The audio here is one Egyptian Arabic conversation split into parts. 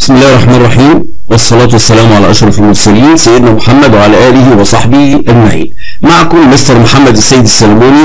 بسم الله الرحمن الرحيم والصلاة والسلام على أشرف المرسلين سيدنا محمد وعلى آله وصحبه أجمعين معكم مستر محمد السيد السلموني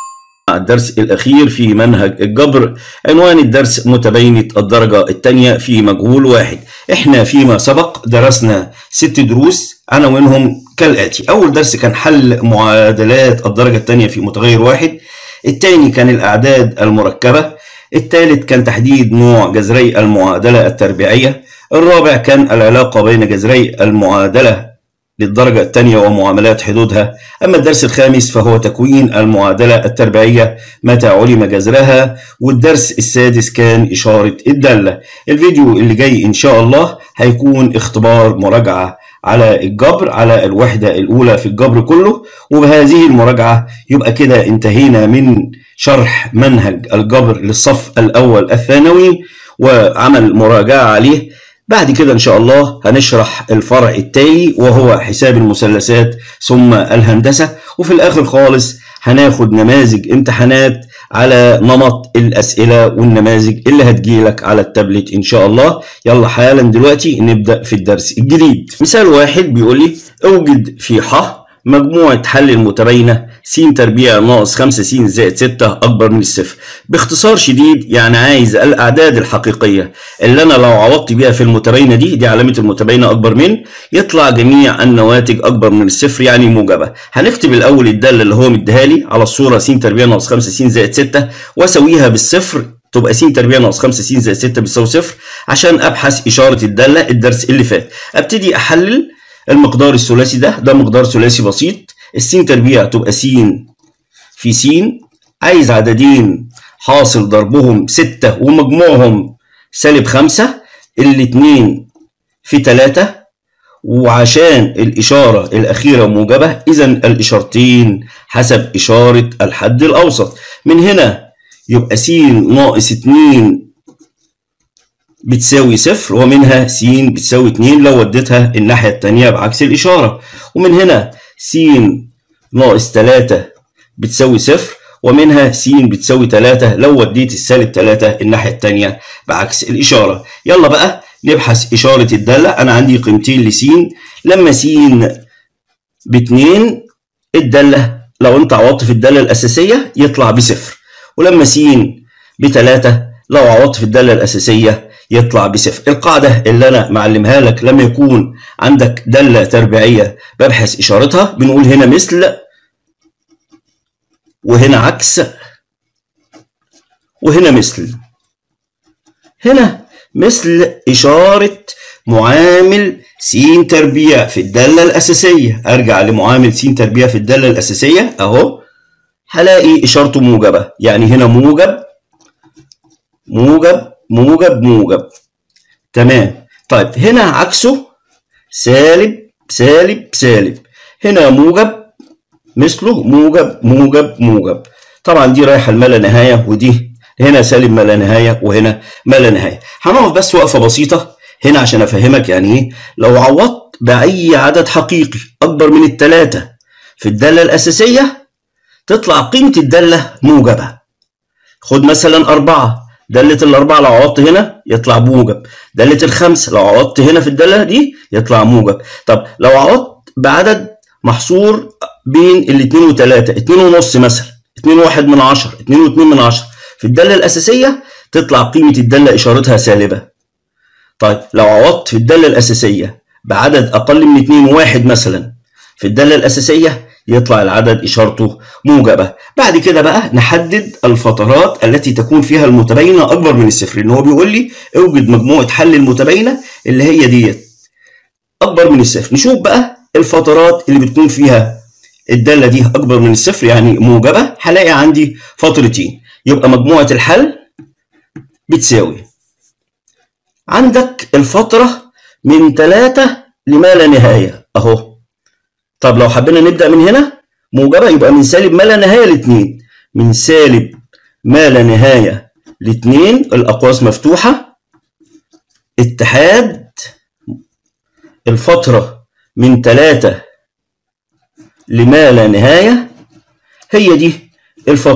الدرس الأخير في منهج الجبر عنوان الدرس متباينة الدرجة الثانية في مجهول واحد احنا فيما سبق درسنا ست دروس عناوينهم كالآتي أول درس كان حل معادلات الدرجة الثانية في متغير واحد الثاني كان الأعداد المركبة الثالث كان تحديد نوع جذري المعادلة التربيعية الرابع كان العلاقة بين جذري المعادلة للدرجة الثانية ومعاملات حدودها أما الدرس الخامس فهو تكوين المعادلة التربيعية متى علم جذرها والدرس السادس كان إشارة الدالة الفيديو اللي جاي إن شاء الله هيكون اختبار مراجعة على الجبر على الوحدة الأولى في الجبر كله وبهذه المراجعة يبقى كده انتهينا من شرح منهج الجبر للصف الأول الثانوي وعمل مراجعة عليه بعد كده إن شاء الله هنشرح الفرع التالي وهو حساب المثلثات ثم الهندسة وفي الآخر خالص هناخد نماذج امتحانات على نمط الأسئلة والنماذج اللي هتجيلك على التابلت إن شاء الله يلا حالا دلوقتي نبدأ في الدرس الجديد مثال واحد بيقول لي اوجد في ح مجموعة حل المتباينة س تربيع ناقص 5 س زائد 6 أكبر من الصفر باختصار شديد يعني عايز الأعداد الحقيقية اللي أنا لو عوضت بيها في المتباينة دي دي علامة المتباينة أكبر من يطلع جميع النواتج أكبر من الصفر يعني موجبة هنكتب الأول الدالة اللي هو مديها لي على الصورة س تربيع ناقص 5 س زائد 6 وأسويها بالصفر تبقى س تربيع ناقص 5 س زائد 6 بتساوي صفر عشان أبحث إشارة الدالة الدرس اللي فات أبتدي أحلل المقدار الثلاثي ده ده مقدار ثلاثي بسيط السين تربيع تبقى س في س عايز عددين حاصل ضربهم ستة ومجموعهم سالب خمسة الاتنين في تلاتة وعشان الإشارة الأخيرة موجبة إذا الإشارتين حسب إشارة الحد الأوسط من هنا يبقى س ناقص اتنين بتساوي صفر ومنها س بتساوي 2 لو وديتها الناحية التانية بعكس الإشارة ومن هنا س ناقص 3 بتساوي صفر ومنها س بتساوي 3 لو وديت السالب 3 الناحية التانية بعكس الإشارة يلا بقى نبحث إشارة الدالة أنا عندي قيمتين لس لما س باتنين الدالة لو أنت عوضت في الدالة الأساسية يطلع بصفر ولما س بتلاتة لو عوضت في الدالة الأساسية يطلع بصفر القاعدة اللي أنا معلمها لك لما يكون عندك دالة تربيعية ببحث إشارتها بنقول هنا مثل وهنا عكس وهنا مثل هنا مثل إشارة معامل س تربيع في الدالة الأساسية أرجع لمعامل س تربيع في الدالة الأساسية أهو هلاقي إشارته موجبة يعني هنا موجب موجب موجب موجب تمام طيب هنا عكسه سالب سالب سالب هنا موجب مثله موجب موجب موجب طبعا دي رايحه لما لا نهايه ودي هنا سالب ما لا نهايه وهنا ما لا نهايه هنقف بس وقفه بسيطه هنا عشان افهمك يعني ايه لو عوضت باي عدد حقيقي اكبر من الثلاثه في الداله الاساسيه تطلع قيمه الداله موجبه خد مثلا أربعة دالة الأربعة لو عوضت هنا يطلع موجب دالة الخمسة لو عوضت هنا في الدالة دي يطلع موجب طب لو عوضت بعدد محصور بين الاتنين وتلاتة اتنين ونص مثلا اتنين واحد من عشرة اتنين واتنين من عشرة في الدالة الأساسية تطلع قيمة الدالة إشارتها سالبة طيب لو عوضت في الدالة الأساسية بعدد أقل من اتنين وواحد مثلا في الدالة الأساسية يطلع العدد إشارته موجبة بعد كده بقى نحدد الفترات التي تكون فيها المتباينة أكبر من الصفر إن هو بيقول لي اوجد مجموعة حل المتباينة اللي هي ديت أكبر من الصفر نشوف بقى الفترات اللي بتكون فيها الدالة دي أكبر من الصفر يعني موجبة هلاقي عندي فترتين يبقى مجموعة الحل بتساوي عندك الفترة من 3 لما لا نهاية أهو طب لو حبينا نبدأ من هنا موجبة يبقى من سالب ما لا نهاية لاتنين من سالب ما لا نهاية لاتنين الأقواس مفتوحة اتحاد الفترة من تلاتة لما لا نهاية هي دي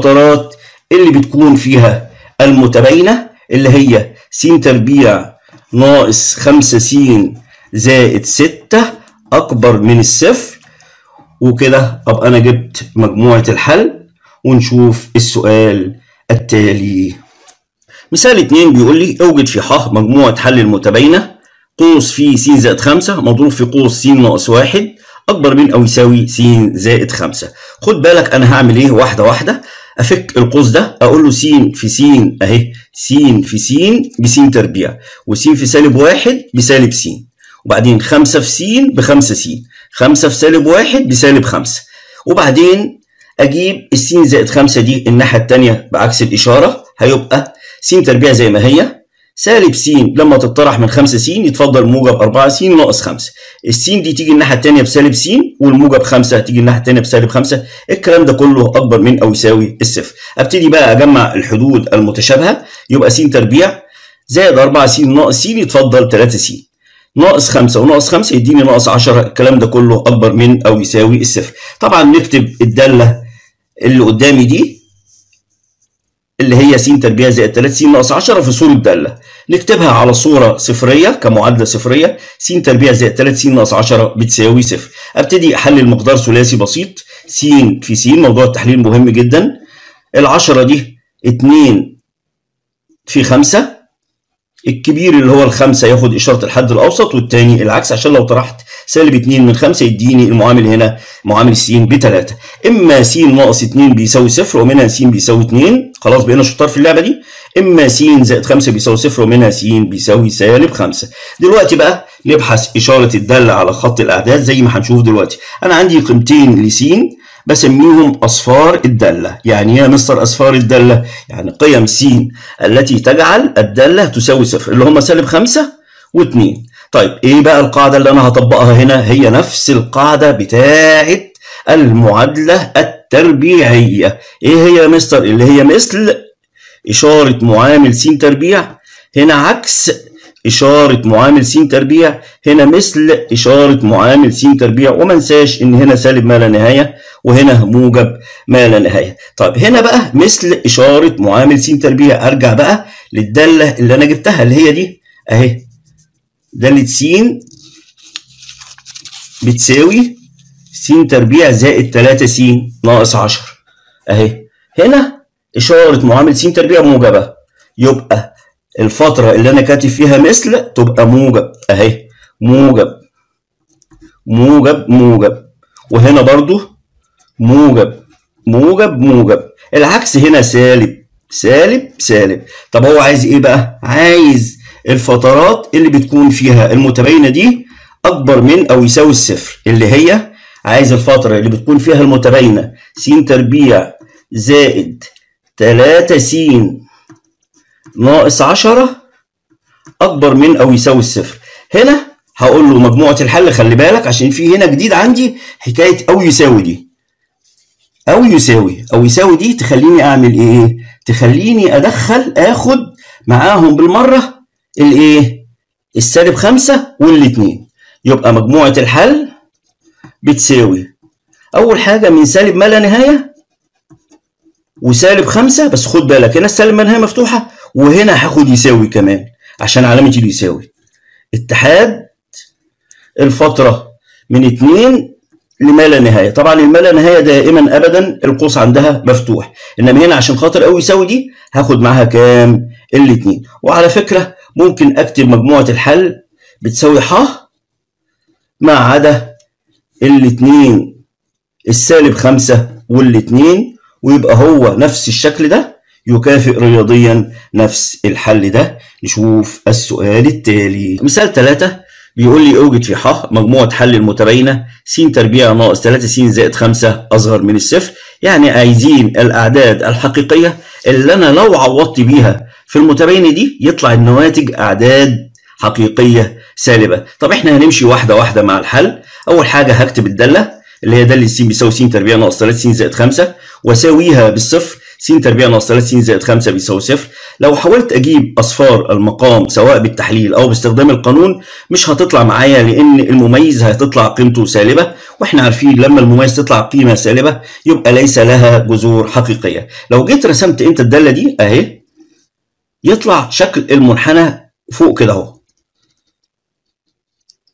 الفترات اللي بتكون فيها المتباينة اللي هي س تربيع ناقص خمسة س زائد ستة أكبر من الصفر وكده أبقى أنا جبت مجموعة الحل ونشوف السؤال التالي مثال اتنين بيقول لي اوجد في ح مجموعة حل المتباينة قوس في س زائد خمسة مضروب في قوس س ناقص واحد أكبر من أو يساوي س زائد خمسة خد بالك أنا هعمل إيه واحدة واحدة أفك القوس ده أقول له س في س أهي س في س بس تربيع وس في سالب واحد بسالب س وبعدين خمسة في س بخمسة س خمسة في سالب واحد بسالب خمسة وبعدين أجيب السين زائد خمسة دي الناحية التانية بعكس الإشارة هيبقى س تربيع زي ما هي سالب س لما تطرح من 5 س يتفضل موجب 4 س ناقص 5 السين دي تيجي الناحيه الثانيه بسالب س والموجب 5 تيجي الناحيه الثانيه بسالب 5 الكلام ده كله اكبر من او يساوي الصفر ابتدي بقى اجمع الحدود المتشابهه يبقى س تربيع زائد 4 س ناقص س يتفضل 3 س ناقص 5 وناقص 5 يديني ناقص 10 الكلام ده كله اكبر من او يساوي الصفر طبعا نكتب الداله اللي قدامي دي اللي هي س تربيع زائد 3 س ناقص 10 في صورة دالة نكتبها على صورة صفرية كمعادلة صفرية س تربيع زائد 3 س ناقص 10 بتساوي صفر ابتدي احلل مقدار ثلاثي بسيط س في س موضوع التحليل مهم جدا العشرة دي 2 في 5 الكبير اللي هو الخمسة ياخد إشارة الحد الأوسط والتاني العكس عشان لو طرحت سالب 2 من 5 يديني المعامل هنا معامل س ب 3 إما س ناقص 2 بيساوي صفر ومنها س بيساوي 2 خلاص بقينا شطار في اللعبة دي إما س زائد 5 بيساوي صفر ومنها س بيساوي سالب 5 دلوقتي بقى نبحث إشارة الدالة على خط الأعداد زي ما هنشوف دلوقتي أنا عندي قيمتين لس بسميهم أصفار الدالة يعني إيه يا مستر أصفار الدالة يعني قيم س التي تجعل الدالة تساوي صفر اللي هم سالب خمسة واتنين طيب إيه بقى القاعدة اللي أنا هطبقها هنا هي نفس القاعدة بتاعة المعادلة التربيعية إيه هي يا مستر اللي هي مثل إشارة معامل س تربيع هنا عكس إشارة معامل س تربيع هنا مثل إشارة معامل س تربيع وما ننساش إن هنا سالب ما لا نهاية وهنا موجب ما لا نهاية طيب هنا بقى مثل إشارة معامل س تربيع أرجع بقى للدالة اللي أنا جبتها اللي هي دي أهي دالة س بتساوي س تربيع زائد 3 س ناقص 10 أهي هنا إشارة معامل س تربيع موجبة يبقى الفترة اللي أنا كاتب فيها مثل تبقى موجب أهي موجب موجب موجب وهنا برضو موجب موجب موجب العكس هنا سالب سالب سالب طب هو عايز ايه بقى عايز الفترات اللي بتكون فيها المتباينه دي اكبر من او يساوي الصفر اللي هي عايز الفتره اللي بتكون فيها المتباينه س تربيع زائد 3 س ناقص 10 اكبر من او يساوي الصفر هنا هقول له مجموعه الحل خلي بالك عشان في هنا جديد عندي حكايه او يساوي دي او يساوي او يساوي دي تخليني اعمل ايه تخليني ادخل اخد معاهم بالمره الايه السالب خمسة والاتنين يبقى مجموعة الحل بتساوي أول حاجة من سالب ما لا نهاية وسالب خمسة بس خد بالك هنا السالب ما نهاية مفتوحة وهنا هاخد يساوي كمان عشان علامة اليساوي اتحاد الفترة من اتنين لما لا نهايه طبعا الما لا نهايه دائما ابدا القوس عندها مفتوح انما هنا عشان خاطر او يساوي دي هاخد معاها كام الاثنين وعلى فكره ممكن اكتب مجموعه الحل بتساوي ح ما عدا الاثنين السالب خمسة والاثنين ويبقى هو نفس الشكل ده يكافئ رياضيا نفس الحل ده نشوف السؤال التالي مثال ثلاثة بيقول لي اوجد في ح مجموعة حل المتباينة س تربيع ناقص 3 س زائد 5 أصغر من الصفر يعني عايزين الأعداد الحقيقية اللي أنا لو عوضت بيها في المتباينة دي يطلع النواتج أعداد حقيقية سالبة طب احنا هنمشي واحدة واحدة مع الحل أول حاجة هكتب الدالة اللي هي دالة س بيساوي س تربيع ناقص 3 س زائد 5 وأساويها بالصفر س تربيع ناقص 3 س زائد 5 بيساوي صفر لو حاولت اجيب اصفار المقام سواء بالتحليل او باستخدام القانون مش هتطلع معايا لان المميز هتطلع قيمته سالبه واحنا عارفين لما المميز تطلع قيمه سالبه يبقى ليس لها جذور حقيقيه لو جيت رسمت انت الداله دي اهي يطلع شكل المنحنى فوق كده اهو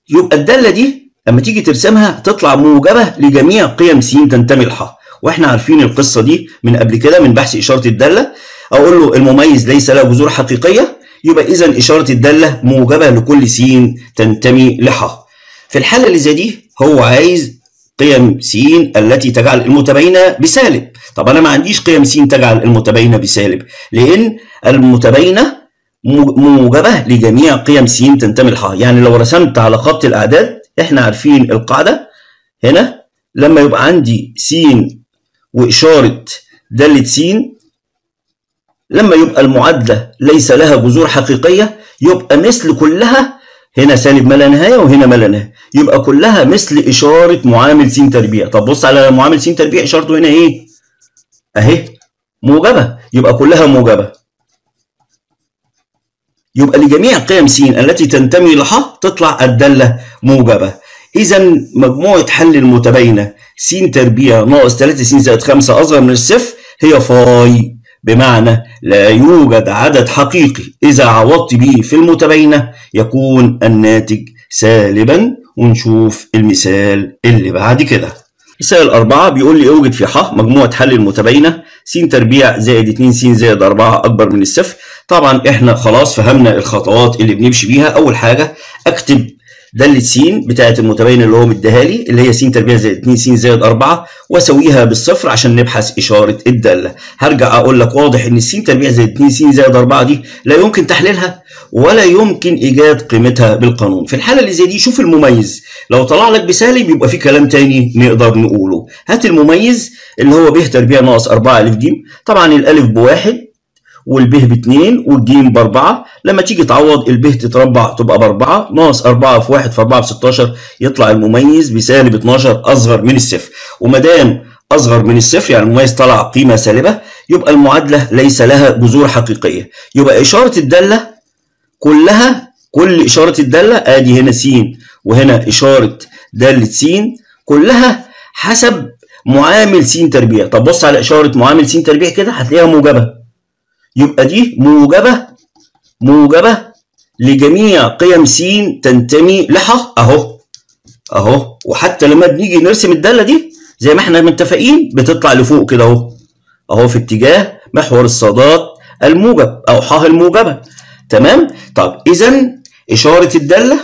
يبقى الداله دي لما تيجي ترسمها تطلع موجبه لجميع قيم س تنتمي لها واحنا عارفين القصه دي من قبل كده من بحث اشاره الداله اقول له المميز ليس له جذور حقيقيه يبقى اذا اشاره الداله موجبه لكل س تنتمي لها في الحاله اللي زي دي هو عايز قيم س التي تجعل المتباينه بسالب طب انا ما عنديش قيم س تجعل المتباينه بسالب لان المتباينه موجبه لجميع قيم س تنتمي لها يعني لو رسمت على خط الاعداد احنا عارفين القاعده هنا لما يبقى عندي س واشاره داله س لما يبقى المعادله ليس لها جذور حقيقيه يبقى مثل كلها هنا سالب ما لا نهايه وهنا ما لا نهايه يبقى كلها مثل اشاره معامل س تربيع طب بص على معامل س تربيع اشارته هنا ايه اهي موجبه يبقى كلها موجبه يبقى لجميع قيم س التي تنتمي لها تطلع الداله موجبه اذا مجموعه حل المتباينه س تربيع ناقص 3 س زائد 5 اصغر من الصفر هي فاي بمعنى لا يوجد عدد حقيقي إذا عوضت به في المتباينة يكون الناتج سالبا ونشوف المثال اللي بعد كده مثال أربعة بيقول لي اوجد في ح مجموعة حل المتباينة س تربيع زائد 2 س زائد 4 أكبر من الصفر طبعا احنا خلاص فهمنا الخطوات اللي بنمشي بيها أول حاجة أكتب دالة س بتاعة المتباين اللي هو مديها لي اللي هي س تربيع زائد 2 س زائد 4 واسويها بالصفر عشان نبحث اشارة الدالة هرجع اقول لك واضح ان س تربيع زائد 2 س زائد 4 دي لا يمكن تحليلها ولا يمكن ايجاد قيمتها بالقانون في الحالة اللي زي دي شوف المميز لو طلع لك بسالب يبقى في كلام تاني نقدر نقوله هات المميز اللي هو ب تربيع ناقص 4 الف ج طبعا الالف بواحد والب باتنين والجيم باربعة لما تيجي تعوض الب تتربع تبقى باربعة ناقص أربعة في واحد في أربعة بستاشر يطلع المميز بسالب 12 أصغر من الصفر وما دام أصغر من الصفر يعني المميز طلع قيمة سالبة يبقى المعادلة ليس لها جذور حقيقية يبقى إشارة الدالة كلها كل إشارة الدالة آدي هنا س وهنا إشارة دالة س كلها حسب معامل س تربيع طب بص على إشارة معامل س تربيع كده هتلاقيها موجبة يبقى دي موجبة موجبة لجميع قيم س تنتمي لها اهو اهو وحتى لما بنيجي نرسم الدالة دي زي ما احنا متفقين بتطلع لفوق كده اهو اهو في اتجاه محور الصادات الموجب او ح الموجبة تمام طب اذا اشارة الدالة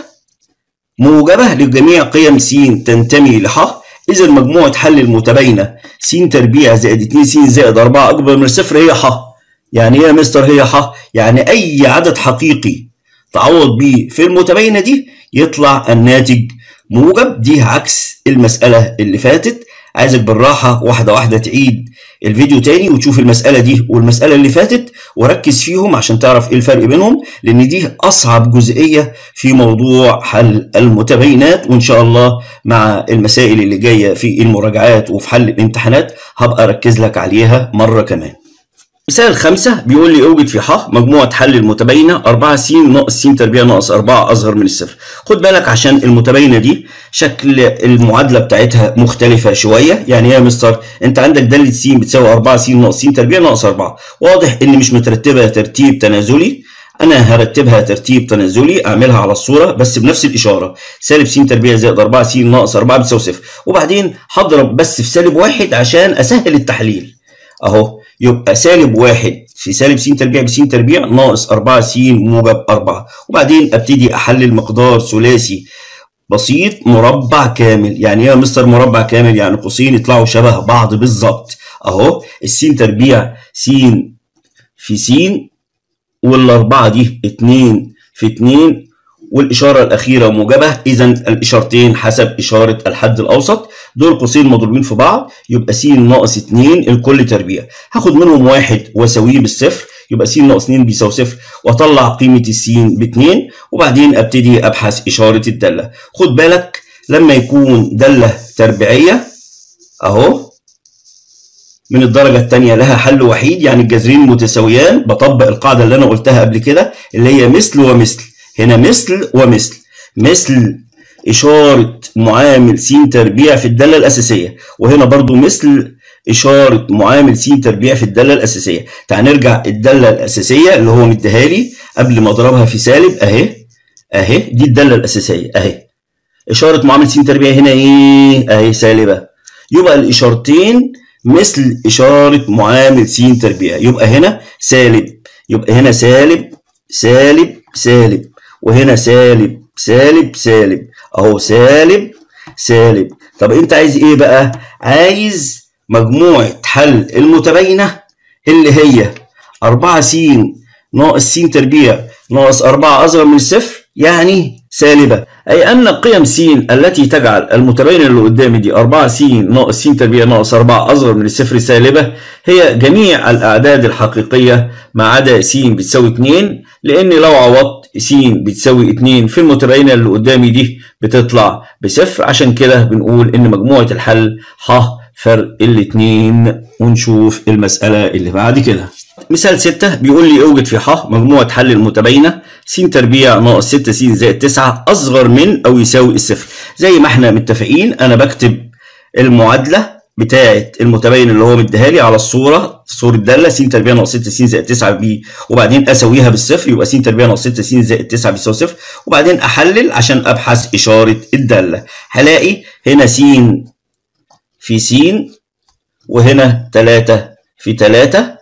موجبة لجميع قيم س تنتمي لها اذا مجموعة حل المتباينة س تربيع زائد 2 س زائد 4 اكبر من الصفر هي ح يعني ايه يا مستر هي ح يعني اي عدد حقيقي تعوض بيه في المتباينه دي يطلع الناتج موجب دي عكس المساله اللي فاتت عايزك بالراحه واحده واحده تعيد الفيديو تاني وتشوف المساله دي والمساله اللي فاتت وركز فيهم عشان تعرف ايه الفرق بينهم لان دي اصعب جزئيه في موضوع حل المتباينات وان شاء الله مع المسائل اللي جايه في المراجعات وفي حل الامتحانات هبقى اركز لك عليها مره كمان مثال خمسة بيقول لي اوجد في ح مجموعة حل المتباينة 4 س ناقص س تربيع ناقص 4 أصغر من الصفر. خد بالك عشان المتباينة دي شكل المعادلة بتاعتها مختلفة شوية، يعني يا مستر أنت عندك دالة س بتساوي 4 س ناقص س تربيع ناقص 4. واضح إن مش مترتبة ترتيب تنازلي. أنا هرتبها ترتيب تنازلي أعملها على الصورة بس بنفس الإشارة. سالب س تربيع زائد 4 س ناقص 4 بتساوي صفر. وبعدين هضرب بس في سالب واحد عشان أسهل التحليل. أهو يبقى سالب واحد في سالب س تربيع بس تربيع ناقص 4 س موجب 4 وبعدين ابتدي احلل مقدار ثلاثي بسيط مربع كامل يعني ايه يا مستر مربع كامل يعني قوسين يطلعوا شبه بعض بالظبط اهو الس تربيع س في س والاربعه دي 2 في 2 والإشارة الأخيرة موجبة إذا الإشارتين حسب إشارة الحد الأوسط دول قوسين مضروبين في بعض يبقى س ناقص 2 الكل تربيع هاخد منهم واحد وأساويه بالصفر يبقى س ناقص 2 بيساوي صفر وأطلع قيمة السين ب 2 وبعدين أبتدي أبحث إشارة الدالة خد بالك لما يكون دالة تربيعية أهو من الدرجة الثانية لها حل وحيد يعني الجذرين متساويان بطبق القاعدة اللي أنا قلتها قبل كده اللي هي مثل ومثل هنا مثل ومثل مثل إشارة معامل س تربيع في الدالة الأساسية وهنا برضو مثل إشارة معامل س تربيع في الدالة الأساسية تعال نرجع الدالة الأساسية اللي هو مديها لي قبل ما أضربها في سالب أهي أهي دي الدالة الأساسية أهي اشاره معامل س تربيع هنا ايه اهي سالبه يبقى الاشارتين مثل اشاره معامل س تربيع يبقى هنا سالب يبقى هنا سالب سالب سالب وهنا سالب سالب سالب اهو سالب سالب طب انت عايز ايه بقى عايز مجموعة حل المتباينة اللي هي 4 س ناقص س تربيع ناقص 4 أصغر من الصفر يعني سالبة أي أن قيم س التي تجعل المتباينة اللي قدامي دي 4 س ناقص س تربيع ناقص 4 أصغر من الصفر سالبة هي جميع الأعداد الحقيقية ما عدا س بتساوي 2 لأن لو عوضت س بتساوي 2 في المتباينة اللي قدامي دي بتطلع بصفر عشان كده بنقول إن مجموعة الحل ح فرق الاتنين ونشوف المسألة اللي بعد كده مثال 6 بيقول لي اوجد في ح مجموعة حل المتباينة س تربيع ناقص 6 س زائد 9 أصغر من أو يساوي الصفر زي ما احنا متفقين أنا بكتب المعادلة بتاعة المتباين اللي هو مديها لي على الصورة صورة دالة س تربيع ناقص 6 س زائد 9 بي وبعدين أساويها بالصفر يبقى س تربيع ناقص 6 س زائد 9 بيساوي صفر وبعدين أحلل عشان أبحث إشارة الدالة هلاقي هنا س في س وهنا 3 في 3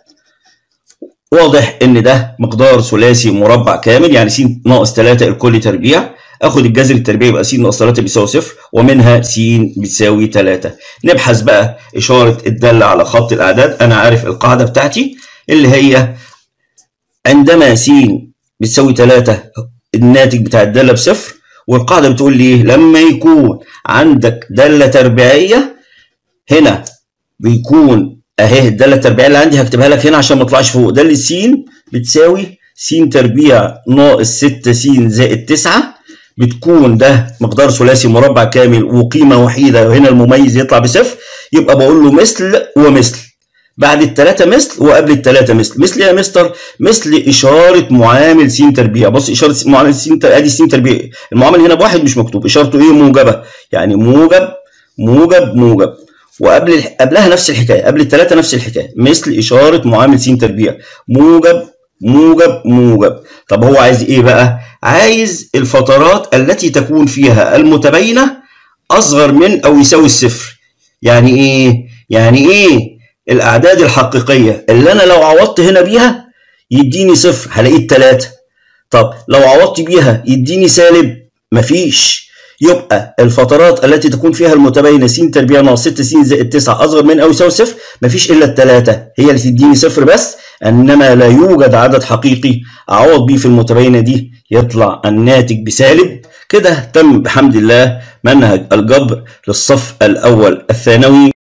واضح ان ده مقدار ثلاثي مربع كامل يعني س ناقص 3 الكل تربيع اخد الجذر التربيعي يبقى س ناقص 3 بيساوي صفر ومنها س بتساوي 3 نبحث بقى اشاره الداله على خط الاعداد انا عارف القاعده بتاعتي اللي هي عندما س بتساوي 3 الناتج بتاع الداله بصفر والقاعده بتقول لي لما يكون عندك داله تربيعيه هنا بيكون اهي الداله التربيعيه اللي عندي هكتبها لك هنا عشان ما اطلعش فوق داله س بتساوي س تربيع ناقص 6 س زائد 9 بتكون ده مقدار ثلاثي مربع كامل وقيمه وحيده وهنا المميز يطلع بصفر يبقى بقول له مثل ومثل بعد الثلاثة مثل وقبل الثلاثة مثل مثل يا مستر مثل إشارة معامل س تربيع بص إشارة معامل س أدي س تربيع المعامل هنا بواحد مش مكتوب إشارته إيه موجبة يعني موجب موجب موجب وقبل قبلها نفس الحكايه قبل الثلاثه نفس الحكايه مثل اشاره معامل س تربيع موجب موجب موجب طب هو عايز ايه بقى عايز الفترات التي تكون فيها المتباينه اصغر من او يساوي الصفر يعني ايه يعني ايه الاعداد الحقيقيه اللي انا لو عوضت هنا بيها يديني صفر هلاقيه الثلاثه طب لو عوضت بيها يديني سالب مفيش يبقى الفترات التي تكون فيها المتباينة س تربيع ناقص 6 س زائد 9 أصغر من أو يساوي صفر مفيش إلا الثلاثة هي اللي تديني صفر بس إنما لا يوجد عدد حقيقي أعوض بيه في المتباينة دي يطلع الناتج بسالب كده تم بحمد الله منهج الجبر للصف الأول الثانوي